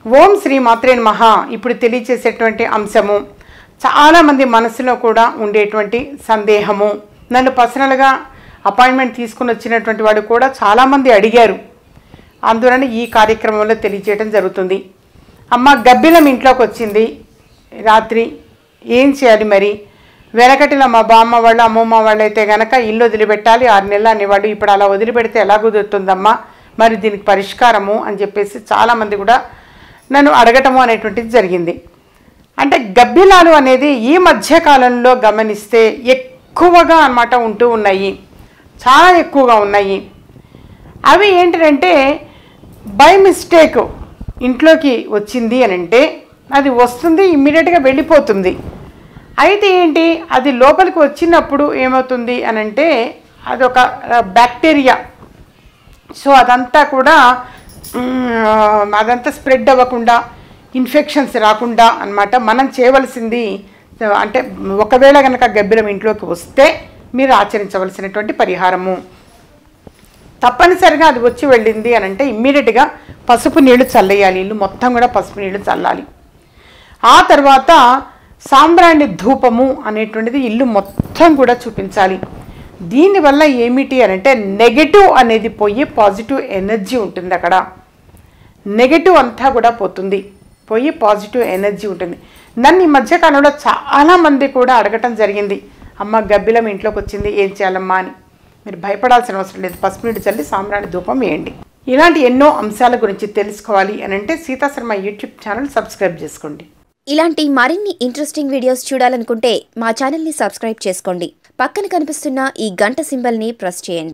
ఓం శ్రీ మాత్రే మహా ఇప్పుడు తెలియచేసేటువంటి అంశము చాలామంది మనసులో కూడా ఉండేటువంటి సందేహము నన్ను పర్సనల్గా అపాయింట్మెంట్ తీసుకుని వచ్చినటువంటి వాడు కూడా చాలామంది అడిగారు అందువలన ఈ కార్యక్రమంలో తెలియజేయడం జరుగుతుంది అమ్మ గబ్బిలం ఇంట్లోకి వచ్చింది రాత్రి ఏం చేయాలి మరి వెనకటిలో మా బామ్మ వాళ్ళు అమ్మమ్మ వాళ్ళు అయితే గనక ఇల్లు వదిలిపెట్టాలి ఆరు నెలలు అనేవాడు ఇప్పుడు అలా వదిలిపెడితే ఎలా కుదురుతుందమ్మా మరి దీనికి పరిష్కారము అని చెప్పేసి చాలామంది కూడా నన్ను అడగటము అనేటువంటిది జరిగింది అంటే గబ్బిలాలు అనేది ఈ మధ్య కాలంలో గమనిస్తే ఎక్కువగా అన్నమాట ఉంటూ ఉన్నాయి చాలా ఎక్కువగా ఉన్నాయి అవి ఏంటంటే బై మిస్టేక్ ఇంట్లోకి వచ్చింది అని అంటే అది వస్తుంది ఇమ్మీడియట్గా వెళ్ళిపోతుంది అయితే ఏంటి అది లోపలికి వచ్చినప్పుడు ఏమవుతుంది అని అంటే అదొక బ్యాక్టీరియా సో అదంతా కూడా మ్, అదంతా స్ప్రెడ్ అవ్వకుండా ఇన్ఫెక్షన్స్ రాకుండా అన్నమాట మనం చేయవలసింది అంటే ఒకవేళ కనుక గబ్బిలం ఇంట్లోకి వస్తే మీరు ఆచరించవలసినటువంటి పరిహారము తప్పనిసరిగా అది వచ్చి వెళ్ళింది అని అంటే ఇమ్మీడియట్గా పసుపు నీళ్లు చల్లేయాలి ఇల్లు మొత్తం కూడా పసుపు నీళ్లు చల్లాలి ఆ తర్వాత సాంబ్రాణి ధూపము అనేటువంటిది ఇల్లు మొత్తం కూడా చూపించాలి దీనివల్ల ఏమిటి అని అంటే నెగటివ్ అనేది పోయి పాజిటివ్ ఎనర్జీ ఉంటుంది అక్కడ నెగటివ్ అంతా కూడా పోతుంది పోయి పాజిటివ్ ఎనర్జీ ఉంటుంది నన్ను ఈ మధ్యకాలంలో చాలామంది కూడా అడగటం జరిగింది అమ్మ గబ్బిలం ఇంట్లోకి వచ్చింది ఏం చేయాలమ్మా అని మీరు భయపడాల్సిన అవసరం లేదు పసుపు నీటి చల్లి సాంబ్రాణి ధూపం వేయండి ఇలాంటి ఎన్నో అంశాల గురించి తెలుసుకోవాలి అని అంటే సీతాశర్మ యూట్యూబ్ ఛానల్ సబ్స్క్రైబ్ చేసుకోండి ఇలాంటి మరిన్ని ఇంట్రెస్టింగ్ వీడియోస్ చూడాలనుకుంటే మా ఛానల్ని సబ్స్క్రైబ్ చేసుకోండి పక్కన కనిపిస్తున్న ఈ గంట సింబల్ని ప్రెస్ చేయండి